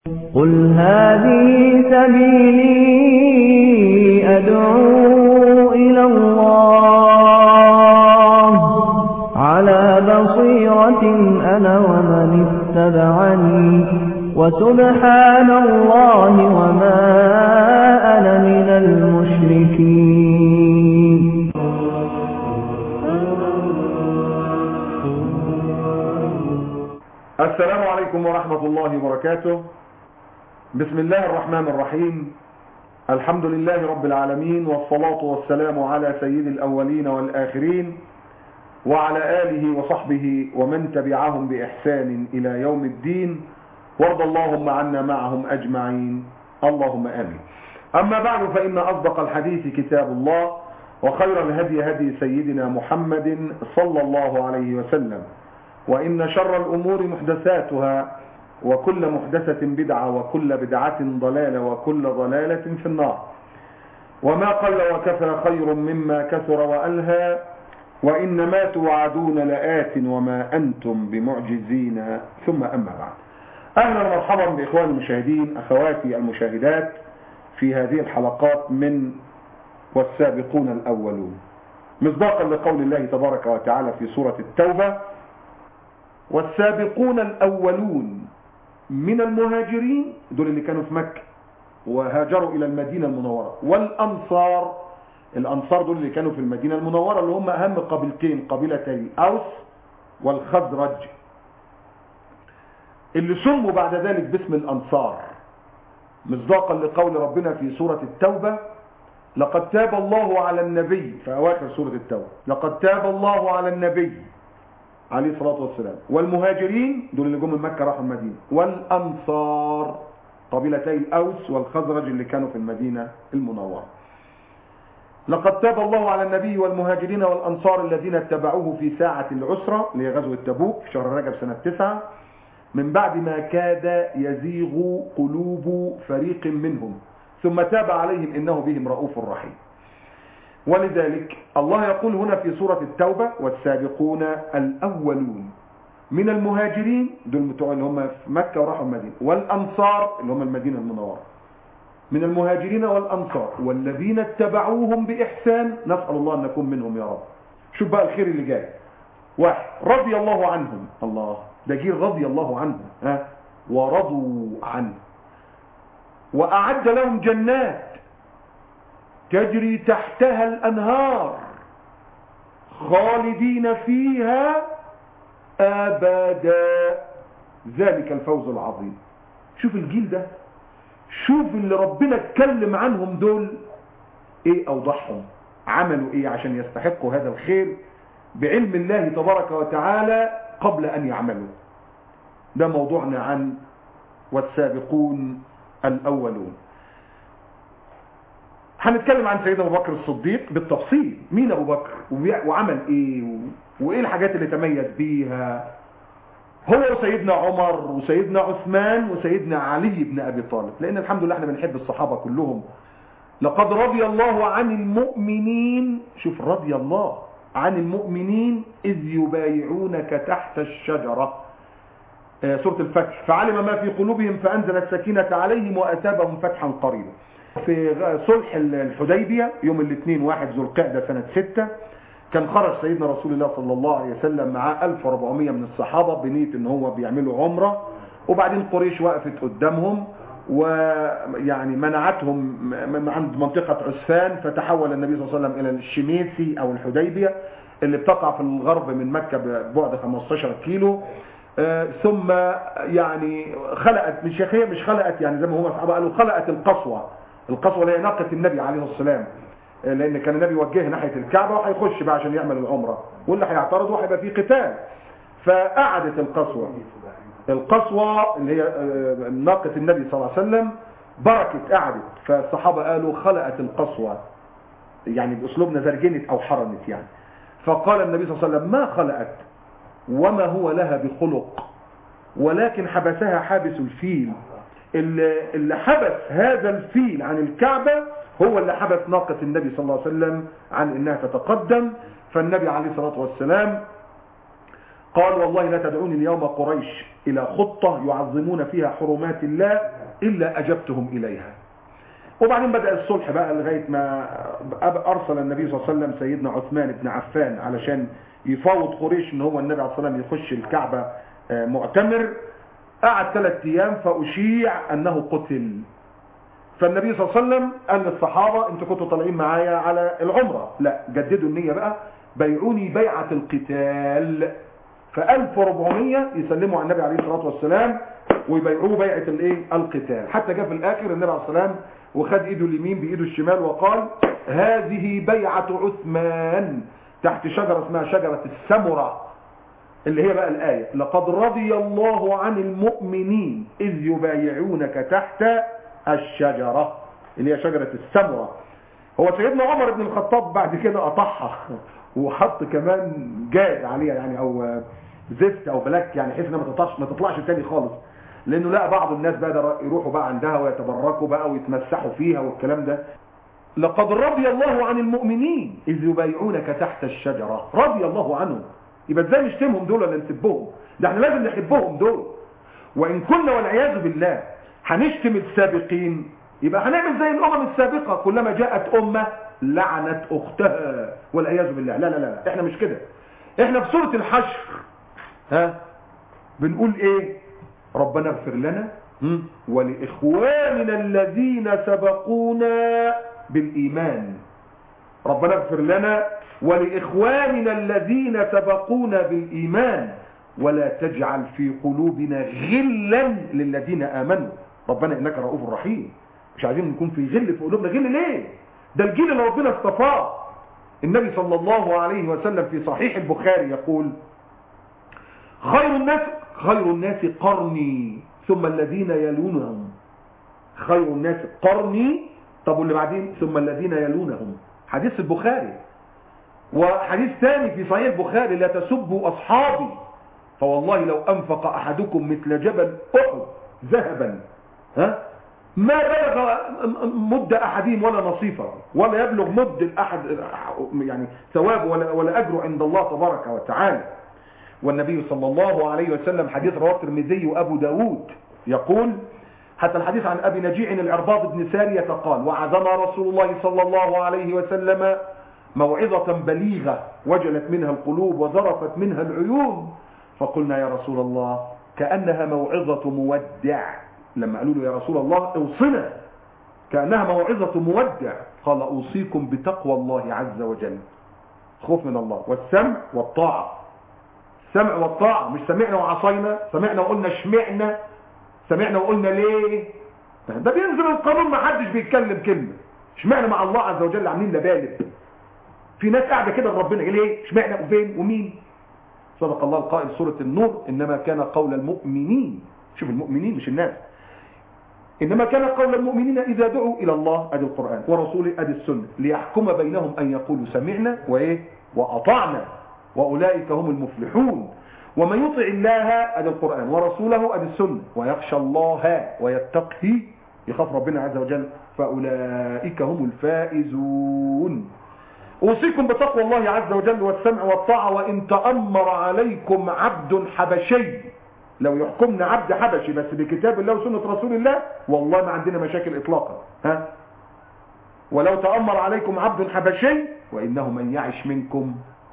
قل هذه سبيلي أدعو إلى الله على بصيرة أنا ومن اتبعني وسبحان الله وما أنا من المشركين السلام عليكم ورحمة الله وبركاته بسم الله الرحمن الرحيم الحمد لله رب العالمين والصلاة والسلام على سيد الأولين والآخرين وعلى آله وصحبه ومن تبعهم بإحسان إلى يوم الدين وارض اللهم عنا معهم أجمعين اللهم آمين أما بعد فإن أصدق الحديث كتاب الله وخير الهدي هدي سيدنا محمد صلى الله عليه وسلم وإن شر الأمور محدثاتها وكل محدثة بدعة وكل بدعة ضلالة وكل ضلالة في النار وما قل وكفى خير مما كثر وألهى وإنما توعدون لآت وما أنتم بمعجزين ثم أما بعد أهلا ومرحبا بإخواني المشاهدين أخواتي المشاهدات في هذه الحلقات من والسابقون الأولون مصداقا لقول الله تبارك وتعالى في سورة التوبة والسابقون الأولون من المهاجرين دول اللي كانوا في مكة وهاجروا إلى المدينة المنورة والأنصار الأنصار دول اللي كانوا في المدينة المنورة اللي هم أهم قبيلتين قبيلتي أوس والخزرج اللي سموا بعد ذلك باسم الأنصار مصداقا لقول ربنا في سورة التوبة لقد تاب الله على النبي في أواخر سورة التوبة لقد تاب الله على النبي عليه الصلاة والسلام والمهاجرين دول اللي جم من مكة راحوا المدينة والأنصار قبيلتي الأوس والخزرج اللي كانوا في المدينة المنورة لقد تاب الله على النبي والمهاجرين والأنصار الذين اتبعوه في ساعة العسرة اللي هي غزوة تبوك في شهر رجب سنة تسعة من بعد ما كاد يزيغ قلوب فريق منهم ثم تاب عليهم إنه بهم رؤوف رحيم ولذلك الله يقول هنا في سورة التوبة والسابقون الأولون من المهاجرين دول بتوع اللي هم في مكة وراحوا المدينة والأنصار اللي هم المدينة المنورة من المهاجرين والأنصار والذين اتبعوهم بإحسان نسأل الله أن نكون منهم يا رب شوف بقى الخير اللي جاي واحد رضي الله عنهم الله ده جيل رضي الله عنهم ها ورضوا عنه وأعد لهم جنات تجري تحتها الأنهار خالدين فيها أبدا ذلك الفوز العظيم شوف الجيل ده شوف اللي ربنا اتكلم عنهم دول ايه اوضحهم عملوا ايه عشان يستحقوا هذا الخير بعلم الله تبارك وتعالى قبل ان يعملوا ده موضوعنا عن والسابقون الاولون هنتكلم عن سيدنا ابو بكر الصديق بالتفصيل مين ابو بكر وعمل ايه وايه الحاجات اللي تميز بيها هو وسيدنا عمر وسيدنا عثمان وسيدنا علي بن ابي طالب لان الحمد لله احنا بنحب الصحابه كلهم لقد رضي الله عن المؤمنين شوف رضي الله عن المؤمنين اذ يبايعونك تحت الشجره آه سوره الفتح فعلم ما في قلوبهم فانزل السكينه عليهم واتابهم فتحا قريبا في صلح الحديبية يوم الاثنين واحد ذو القعدة سنة ستة كان خرج سيدنا رسول الله صلى الله عليه وسلم معاه 1400 من الصحابة بنية ان هو بيعملوا عمرة وبعدين قريش وقفت قدامهم ويعني منعتهم من عند منطقة عسفان فتحول النبي صلى الله عليه وسلم الى الشميسي او الحديبية اللي بتقع في الغرب من مكة ببعد 15 كيلو آه ثم يعني خلقت مش هي مش خلقت يعني زي ما هم الصحابه قالوا خلقت القصوى القصوى اللي هي ناقة النبي عليه الصلاة والسلام لان كان النبي وجهه ناحية الكعبة وهيخش بقى عشان يعمل العمرة واللي هيعترض وهيبقى فيه قتال فقعدت القصوى القصوى اللي هي ناقة النبي صلى الله عليه وسلم بركت قعدت فالصحابة قالوا خلقت القصوى يعني باسلوبنا زرجنت او حرمت يعني فقال النبي صلى الله عليه وسلم ما خلقت وما هو لها بخلق ولكن حبسها حابس الفيل اللي, اللي حبس هذا الفيل عن الكعبة هو اللي حبس ناقة النبي صلى الله عليه وسلم عن انها تتقدم فالنبي عليه الصلاة والسلام قال والله لا تدعوني اليوم قريش إلى خطة يعظمون فيها حرمات الله إلا أجبتهم إليها وبعدين بدأ الصلح بقى لغاية ما أرسل النبي صلى الله عليه وسلم سيدنا عثمان بن عفان علشان يفاوض قريش ان هو النبي عليه الصلاة والسلام يخش الكعبة معتمر قعد ثلاث ايام فاشيع انه قتل فالنبي صلى الله عليه وسلم قال للصحابة انتوا كنتوا طالعين معايا على العمرة لا جددوا النية بقى بيعوني بيعة القتال ف 1400 يسلموا على النبي عليه الصلاة والسلام ويبيعوه بيعة الايه القتال حتى جاء في الاخر النبي عليه الصلاة والسلام وخد ايده اليمين بايده الشمال وقال هذه بيعة عثمان تحت شجرة اسمها شجرة السمرة اللي هي بقى الآية لقد رضي الله عن المؤمنين إذ يبايعونك تحت الشجرة اللي هي شجرة السمرة هو سيدنا عمر بن الخطاب بعد كده قطعها وحط كمان جاز عليها يعني او زفت او بلاك يعني حيث انها ما تطلعش ما تطلعش تاني خالص لانه لا بعض الناس بقى يروحوا بقى عندها ويتبركوا بقى ويتمسحوا فيها والكلام ده لقد رضي الله عن المؤمنين إذ يبايعونك تحت الشجرة رضي الله عنهم يبقى ازاي نشتمهم دول ولا نسبهم ده احنا لازم نحبهم دول وإن كنا والعياذ بالله هنشتم السابقين يبقى هنعمل زي الأمم السابقة كلما جاءت أمة لعنت أختها والعياذ بالله لا لا لا احنا مش كده احنا في سورة الحشر ها بنقول ايه ربنا اغفر لنا ولإخواننا الذين سبقونا بالإيمان ربنا اغفر لنا ولإخواننا الذين سبقونا بالإيمان ولا تجعل في قلوبنا غلا للذين آمنوا ربنا إنك رؤوف رحيم مش عايزين نكون في غل في قلوبنا غل ليه ده الجيل اللي ربنا اصطفاه النبي صلى الله عليه وسلم في صحيح البخاري يقول خير الناس خير الناس قرني ثم الذين يلونهم خير الناس قرني طب واللي بعدين ثم الذين يلونهم حديث البخاري وحديث ثاني في صحيح البخاري لا تسبوا أصحابي فوالله لو أنفق أحدكم مثل جبل أحد ذهبا ها ما بلغ مد أحدهم ولا نصيفه ولا يبلغ مد الأحد يعني ثواب ولا, ولا أجر عند الله تبارك وتعالى والنبي صلى الله عليه وسلم حديث رواه الترمذي وأبو داود يقول حتى الحديث عن أبي نجيع العرباض بن سارية قال وعزم رسول الله صلى الله عليه وسلم موعظة بليغة وجلت منها القلوب وذرفت منها العيون فقلنا يا رسول الله كأنها موعظة مودع لما قالوا له يا رسول الله اوصنا كأنها موعظة مودع قال أوصيكم بتقوى الله عز وجل خوف من الله والسمع والطاعة السمع والطاعة مش سمعنا وعصينا سمعنا وقلنا شمعنا سمعنا وقلنا ليه ده بينزل القانون ما حدش بيتكلم كلمة اشمعنا مع الله عز وجل عاملين لبالب في ناس قاعدة كده لربنا ليه اشمعنا وفين ومين صدق الله القائل سورة النور إنما كان قول المؤمنين شوف المؤمنين مش الناس إنما كان قول المؤمنين إذا دعوا إلى الله أدي القرآن ورسوله أدي السنة ليحكم بينهم أن يقولوا سمعنا وإيه وأطعنا وأولئك هم المفلحون ومن يطع الله أدي القرآن ورسوله أدي السنة ويخشى الله ويتقه يخاف ربنا عز وجل فأولئك هم الفائزون أوصيكم بتقوى الله عز وجل والسمع والطاعة وإن تأمر عليكم عبد حبشي لو يحكمنا عبد حبشي بس بكتاب الله وسنة رسول الله والله ما عندنا مشاكل إطلاقا ها ولو تأمر عليكم عبد حبشي وإنه من يعش منكم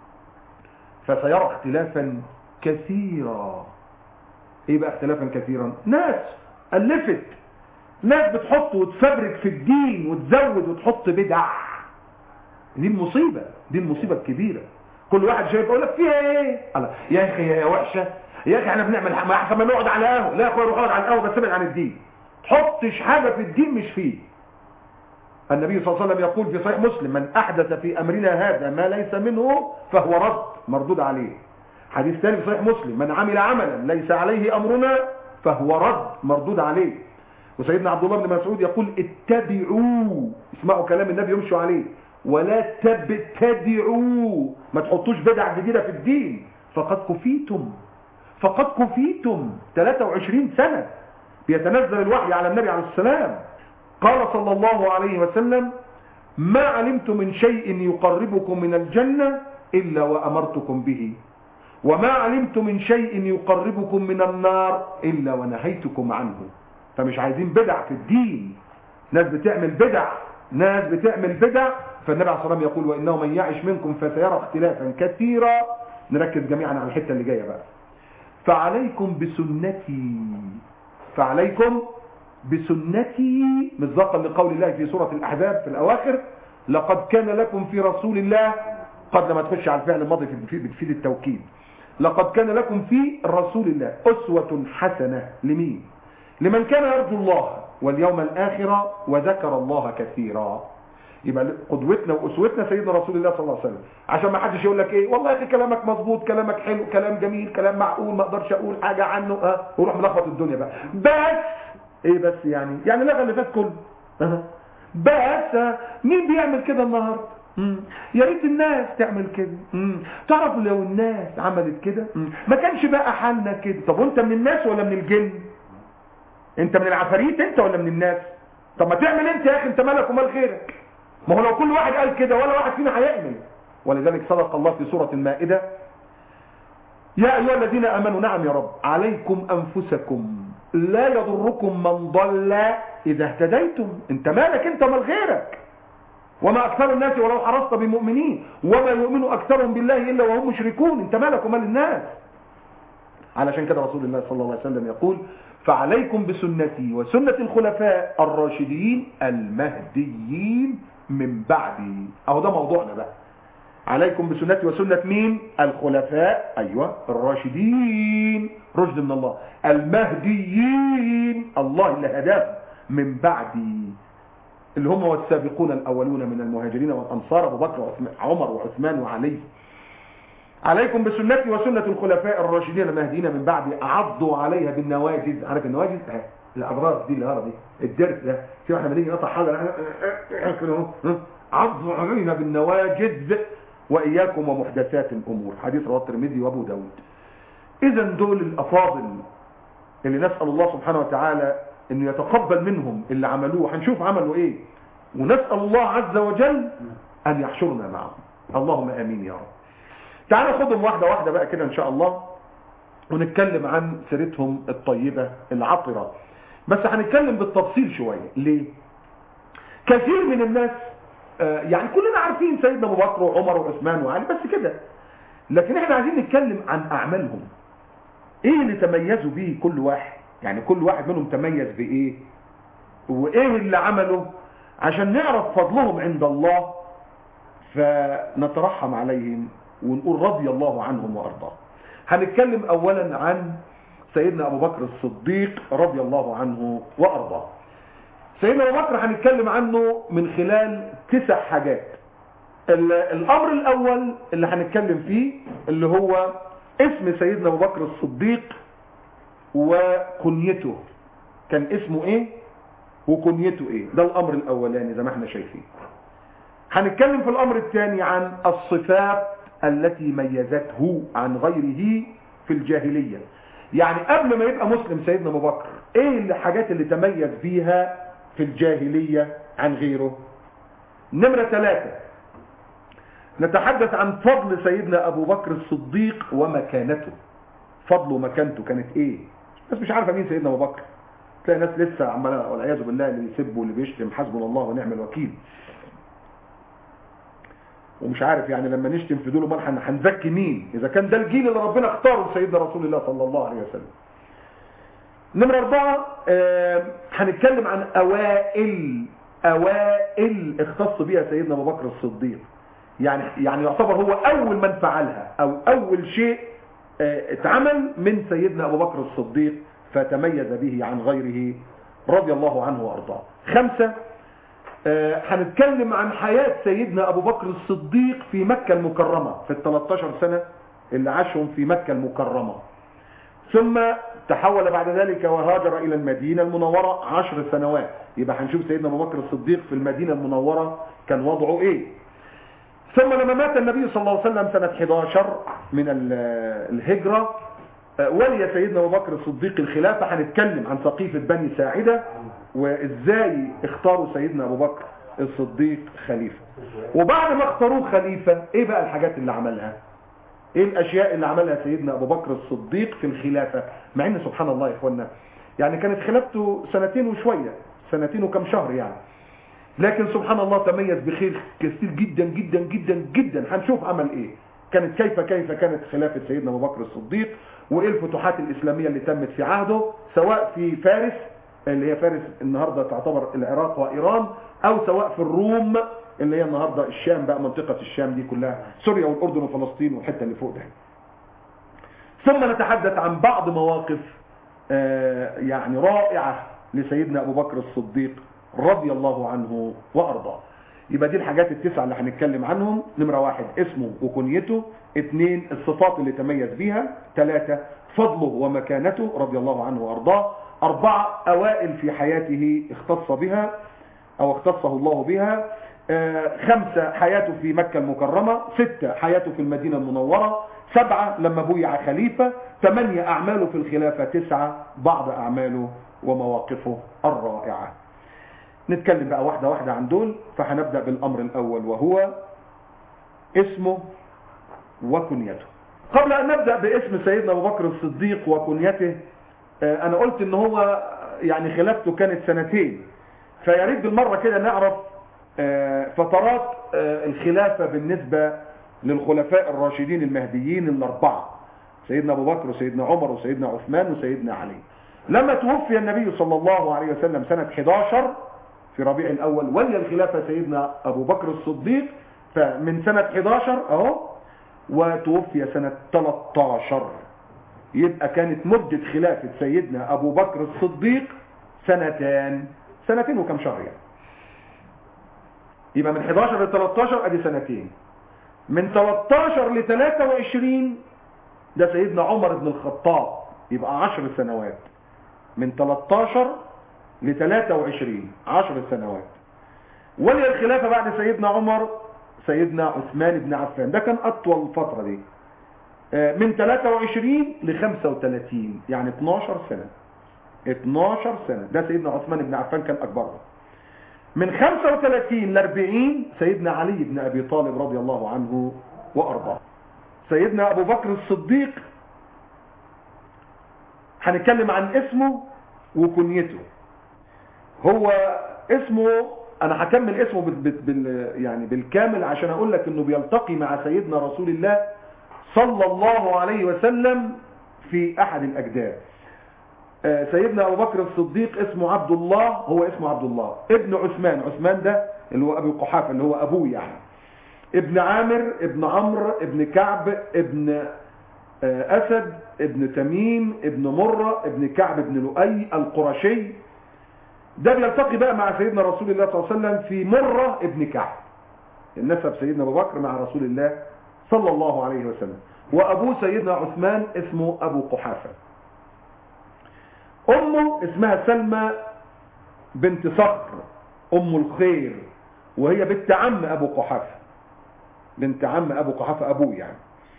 فسيرى اختلافا كثيرا ايه بقى اختلافا كثيرا ناس ألفت ناس بتحط وتفبرك في الدين وتزود وتحط بدع دي المصيبة دي المصيبة الكبيرة كل واحد شايف يقول لك فيها ايه الله يا اخي يا وحشة يا اخي احنا بنعمل ما احسن ما نقعد على قهوه لا يا اخويا روح اقعد على القهوه بس ابعد عن الدين تحطش حاجه في الدين مش فيه النبي صلى الله عليه وسلم يقول في صحيح مسلم من احدث في امرنا هذا ما ليس منه فهو رد مردود عليه حديث ثاني في صحيح مسلم من عمل عملا ليس عليه امرنا فهو رد مردود عليه وسيدنا عبد الله بن مسعود يقول اتبعوا اسمعوا كلام النبي يمشوا عليه ولا تبتدعوا ما تحطوش بدع جديده في الدين فقد كفيتم فقد كفيتم 23 سنة بيتنزل الوحي على النبي عليه السلام قال صلى الله عليه وسلم ما علمت من شيء يقربكم من الجنة إلا وأمرتكم به وما علمت من شيء يقربكم من النار إلا ونهيتكم عنه فمش عايزين بدع في الدين ناس بتعمل بدع ناس بتعمل بدع فالنبي عليه الصلاة والسلام يقول وإنه من يعش منكم فسيرى اختلافا كثيرا نركز جميعا على الحتة اللي جاية بقى فعليكم بسنتي فعليكم بسنتي مصداقا لقول الله في سورة الأحزاب في الأواخر لقد كان لكم في رسول الله قد لما تخش على الفعل الماضي بتفيد التوكيد لقد كان لكم في رسول الله أسوة حسنة لمين لمن كان يرجو الله واليوم الآخرة وذكر الله كثيرا يبقى قدوتنا واسوتنا سيدنا رسول الله صلى الله عليه وسلم عشان ما حدش يقول لك ايه والله يا اخي كلامك مظبوط كلامك حلو كلام جميل كلام معقول ما اقدرش اقول حاجه عنه اه وروح ملخبط الدنيا بقى بس ايه بس يعني يعني لغى اللي فات كله اه بس اه مين بيعمل كده النهارده مم. يا ريت الناس تعمل كده مم. تعرفوا لو الناس عملت كده مم. ما كانش بقى حالنا كده طب وانت من الناس ولا من الجن انت من العفاريت انت ولا من الناس طب ما تعمل انت يا اخي انت مالك ومال غيرك ما هو لو كل واحد قال كده ولا واحد فينا هيعمل ولذلك صدق الله في سورة المائدة يا أيها الذين أمنوا نعم يا رب عليكم أنفسكم لا يضركم من ضل إذا اهتديتم انت مالك انت مال غيرك وما أكثر الناس ولو حرصت بمؤمنين وما يؤمن أكثرهم بالله إلا وهم مشركون انت مالك ومال الناس علشان كده رسول الله صلى الله عليه وسلم يقول فعليكم بسنتي وسنة الخلفاء الراشدين المهديين من بعدي اهو ده موضوعنا بقى عليكم بسنتي وسنة مين الخلفاء ايوه الراشدين رشد من الله المهديين الله اللي هداه من بعدي اللي هم والسابقون الاولون من المهاجرين والانصار ابو بكر وعمر وعثمان وعلي عليكم بسنتي وسنة الخلفاء الراشدين المهديين من بعد عضوا عليها بالنواجذ عارف النواجذ الأبراز دي اللي هرب دي الدرس ده في واحد لما نيجي نقطع حاجة عضوا عليها بالنواجذ وإياكم ومحدثات الأمور حديث رواه الترمذي وأبو داود إذا دول الأفاضل اللي نسأل الله سبحانه وتعالى إنه يتقبل منهم اللي عملوه هنشوف عملوا إيه ونسأل الله عز وجل أن يحشرنا معهم اللهم آمين يا رب تعالوا خدهم واحدة واحدة بقى كده ان شاء الله ونتكلم عن سيرتهم الطيبة العطرة بس هنتكلم بالتفصيل شوية ليه كثير من الناس آه يعني كلنا عارفين سيدنا ابو بكر وعمر وعثمان وعلي بس كده لكن احنا عايزين نتكلم عن اعمالهم ايه اللي تميزوا به كل واحد يعني كل واحد منهم تميز بايه وايه اللي عمله عشان نعرف فضلهم عند الله فنترحم عليهم ونقول رضي الله عنهم وارضاه هنتكلم اولا عن سيدنا ابو بكر الصديق رضي الله عنه وارضاه سيدنا ابو بكر هنتكلم عنه من خلال تسع حاجات الامر الاول اللي هنتكلم فيه اللي هو اسم سيدنا ابو بكر الصديق وكنيته كان اسمه ايه وكنيته ايه ده الامر الاولاني زي ما احنا شايفين هنتكلم في الامر الثاني عن الصفات التي ميزته عن غيره في الجاهلية يعني قبل ما يبقى مسلم سيدنا ابو بكر ايه الحاجات اللي تميز بيها في الجاهلية عن غيره نمرة ثلاثة نتحدث عن فضل سيدنا ابو بكر الصديق ومكانته فضله ومكانته كانت ايه بس مش عارفه مين سيدنا ابو بكر تلاقي ناس لسه عماله والعياذ بالله اللي يسب واللي بيشتم حسبنا الله ونعم الوكيل ومش عارف يعني لما نشتم في دول امال هنزكي مين اذا كان ده الجيل اللي ربنا اختاره لسيدنا رسول الله صلى الله عليه وسلم نمرة أربعة آه هنتكلم عن أوائل أوائل اختص بها سيدنا أبو بكر الصديق يعني يعني يعتبر هو أول من فعلها أو أول شيء آه اتعمل من سيدنا أبو بكر الصديق فتميز به عن غيره رضي الله عنه وأرضاه خمسة آه هنتكلم عن حياة سيدنا أبو بكر الصديق في مكة المكرمة في ال 13 سنة اللي عاشهم في مكة المكرمة ثم تحول بعد ذلك وهاجر إلى المدينة المنورة عشر سنوات يبقى هنشوف سيدنا أبو بكر الصديق في المدينة المنورة كان وضعه إيه ثم لما مات النبي صلى الله عليه وسلم سنة 11 من الهجرة ولي سيدنا أبو بكر الصديق الخلافة هنتكلم عن سقيفة بني ساعدة وإزاي اختاروا سيدنا أبو بكر الصديق خليفة وبعد ما اختاروه خليفة إيه بقى الحاجات اللي عملها ايه الاشياء اللي عملها سيدنا ابو بكر الصديق في الخلافة مع ان سبحان الله يا اخوانا يعني كانت خلافته سنتين وشوية سنتين وكم شهر يعني لكن سبحان الله تميز بخير كثير جدا جدا جدا جدا هنشوف عمل ايه كانت كيف كيف كانت خلافة سيدنا ابو بكر الصديق وايه الفتوحات الاسلامية اللي تمت في عهده سواء في فارس اللي هي فارس النهاردة تعتبر العراق وايران او سواء في الروم اللي هي النهاردة الشام بقى منطقة الشام دي كلها سوريا والاردن وفلسطين والحتة اللي فوق ده ثم نتحدث عن بعض مواقف آه يعني رائعة لسيدنا ابو بكر الصديق رضي الله عنه وارضاه يبقى دي الحاجات التسعة اللي هنتكلم عنهم نمرة واحد اسمه وكنيته اثنين الصفات اللي تميز بيها ثلاثة فضله ومكانته رضي الله عنه وارضاه اربعة اوائل في حياته اختص بها او اختصه الله بها آه خمسة حياته في مكة المكرمة ستة حياته في المدينة المنورة سبعة لما بويع خليفة ثمانية اعماله في الخلافة تسعة بعض اعماله ومواقفه الرائعة نتكلم بقى واحدة واحدة عن دول فهنبدأ بالأمر الأول وهو اسمه وكنيته قبل أن نبدأ باسم سيدنا أبو بكر الصديق وكنيته أنا قلت إن هو يعني خلافته كانت سنتين فياريت بالمرة كده نعرف فترات الخلافة بالنسبة للخلفاء الراشدين المهديين الأربعة سيدنا أبو بكر وسيدنا عمر وسيدنا عثمان وسيدنا علي لما توفي النبي صلى الله عليه وسلم سنة 11 في ربيع الأول ولي الخلافة سيدنا أبو بكر الصديق فمن سنة 11 أهو وتوفي سنة 13 يبقى كانت مدة خلافة سيدنا أبو بكر الصديق سنتان سنتين وكم شهر يعني يبقى من 11 ل 13 ادي سنتين من 13 ل 23 ده سيدنا عمر بن الخطاب يبقى 10 سنوات من 13 ل 23 10 سنوات ولي الخلافة بعد سيدنا عمر سيدنا عثمان بن عفان ده كان أطول فترة دي من 23 ل 35 يعني 12 سنة 12 سنة ده سيدنا عثمان بن عفان كان أكبره من 35 ل 40 سيدنا علي بن أبي طالب رضي الله عنه وأرضاه سيدنا أبو بكر الصديق هنتكلم عن اسمه وكنيته هو اسمه انا هكمل اسمه بال بال يعني بالكامل عشان اقول لك انه بيلتقي مع سيدنا رسول الله صلى الله عليه وسلم في احد الاجداد سيدنا ابو بكر الصديق اسمه عبد الله هو اسمه عبد الله ابن عثمان عثمان ده اللي هو ابو قحافه اللي هو ابوه يعني ابن عامر ابن عمرو ابن كعب ابن اسد ابن تميم ابن مرة ابن كعب ابن لؤي القرشي ده بيلتقي بقى مع سيدنا رسول الله صلى الله عليه وسلم في مرة ابن كعب النسب سيدنا ابو بكر مع رسول الله صلى الله عليه وسلم وابوه سيدنا عثمان اسمه ابو قحافة امه اسمها سلمى بنت صقر ام الخير وهي بنت عم ابو قحافة بنت عم ابو قحافة ابوه يعني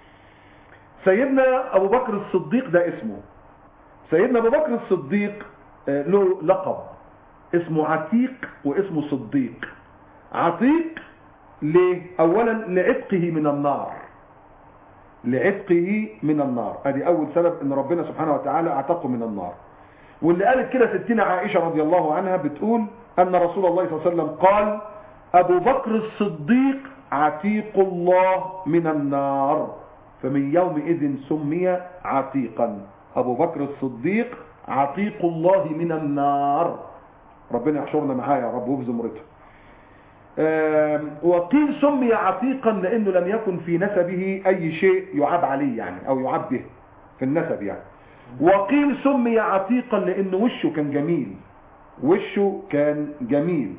سيدنا ابو بكر الصديق ده اسمه سيدنا ابو بكر الصديق له لقب اسمه عتيق واسمه صديق عتيق ليه اولا لعتقه من النار لعتقه من النار ادي اول سبب ان ربنا سبحانه وتعالى اعتقه من النار واللي قالت كده ستنا عائشة رضي الله عنها بتقول ان رسول الله صلى الله عليه وسلم قال ابو بكر الصديق عتيق الله من النار فمن يومئذ سمي عتيقا ابو بكر الصديق عتيق الله من النار ربنا يحشرنا معاه يا رب وفي زمرته وقيل سمي عتيقا لانه لم يكن في نسبه اي شيء يعاب عليه يعني او يعاب به في النسب يعني وقيل سمي عتيقا لانه وشه كان جميل وشه كان جميل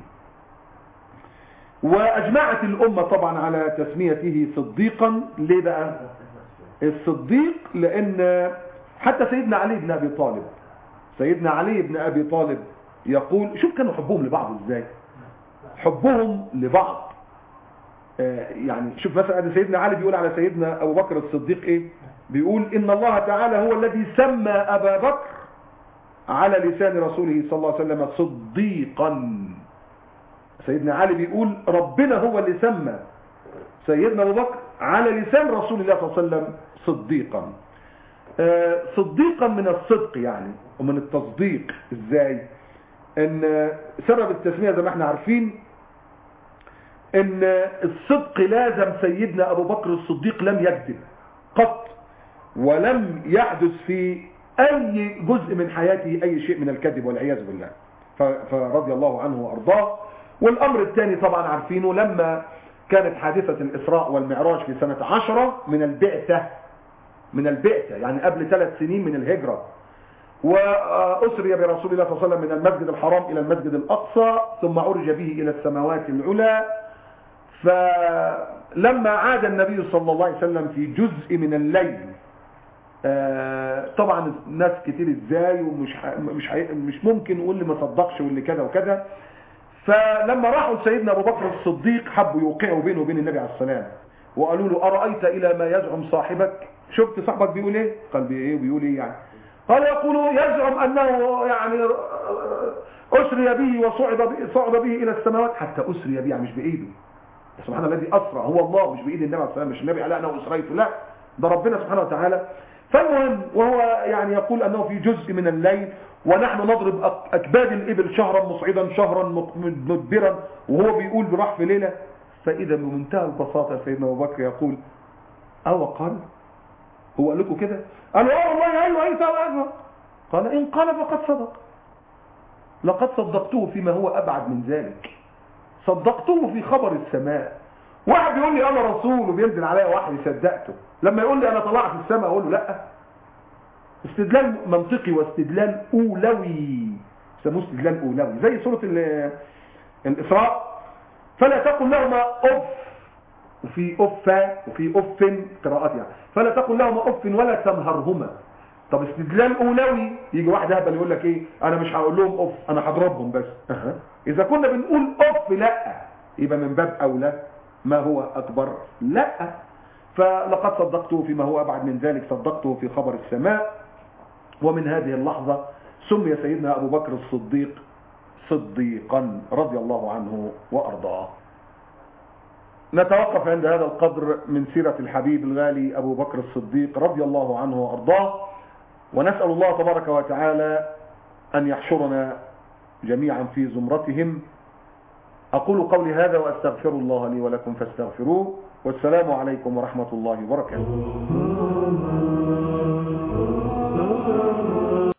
واجمعت الامه طبعا على تسميته صديقا ليه بقى الصديق لان حتى سيدنا علي بن ابي طالب سيدنا علي بن ابي طالب يقول شوف كانوا حبهم لبعض ازاي حبهم لبعض آه يعني شوف مثلا سيدنا علي بيقول على سيدنا ابو بكر الصديق ايه بيقول ان الله تعالى هو الذي سمى ابا بكر على لسان رسوله صلى الله عليه وسلم صديقا سيدنا علي بيقول ربنا هو اللي سمى سيدنا أبو بكر على لسان رسول الله صلى الله عليه وسلم صديقا آه، صديقا من الصدق يعني ومن التصديق ازاي ان سبب التسمية زي ما احنا عارفين ان الصدق لازم سيدنا ابو بكر الصديق لم يكذب قط ولم يحدث في اي جزء من حياته اي شيء من الكذب والعياذ بالله ف- فرضي الله عنه وارضاه والامر الثاني طبعا عارفينه لما كانت حادثة الاسراء والمعراج في سنة عشرة من البعثة من البعثة يعني قبل ثلاث سنين من الهجرة وأسري برسول الله صلى الله عليه وسلم من المسجد الحرام إلى المسجد الأقصى ثم عرج به إلى السماوات العلى فلما عاد النبي صلى الله عليه وسلم في جزء من الليل آه، طبعا ناس كتير ازاي ومش ح- مش حي- مش ممكن واللي ما صدقش واللي كذا وكذا فلما راحوا سيدنا ابو بكر الصديق حبوا يوقعوا بينه وبين النبي عليه السلام وقالوا له ارايت الى ما يزعم صاحبك شفت صاحبك بيقول ايه قال بي ايه بيقول ايه يعني قال يقول يزعم انه يعني اسري به وصعد به صعد به الى السماوات حتى اسري به يعني مش بايده سبحان الذي اسرى هو الله مش بايد النبي عليه السلام مش النبي قال انه اسريت لا ده ربنا سبحانه وتعالى فالمهم وهو يعني يقول انه في جزء من الليل ونحن نضرب أك- اكباد الابل شهرا مصعدا شهرا مق- مدبرا وهو بيقول براح في ليله فاذا بمنتهى البساطه سيدنا ابو بكر يقول او قال هو قال لكم كده قالوا اه والله ايوه ايوه ايوه قال ان قال فقد صدق لقد صدقته فيما هو ابعد من ذلك صدقته في خبر السماء واحد بيقول لي انا رسول وبينزل عليا وحي صدقته لما يقول لي انا طلعت السماء اقول له لا استدلال منطقي واستدلال اولوي يسموه استدلال اولوي زي سوره ال- الاسراء فلا تقل لهما اف وفي أفة وفي أف قراءات يعني فلا تقل لهما أف ولا تنهرهما طب استدلال أولوي يجي واحد هبل يقول لك إيه أنا مش هقول لهم أف أنا هضربهم بس أه. إذا كنا بنقول أف لا يبقى من باب أولى ما هو أكبر لا فلقد صدقته فيما هو أبعد من ذلك صدقته في خبر السماء ومن هذه اللحظة سمي سيدنا أبو بكر الصديق صديقا رضي الله عنه وأرضاه نتوقف عند هذا القدر من سيرة الحبيب الغالي أبو بكر الصديق رضي الله عنه وأرضاه ونسأل الله تبارك وتعالى أن يحشرنا جميعا في زمرتهم أقول قولي هذا وأستغفر الله لي ولكم فاستغفروه والسلام عليكم ورحمة الله وبركاته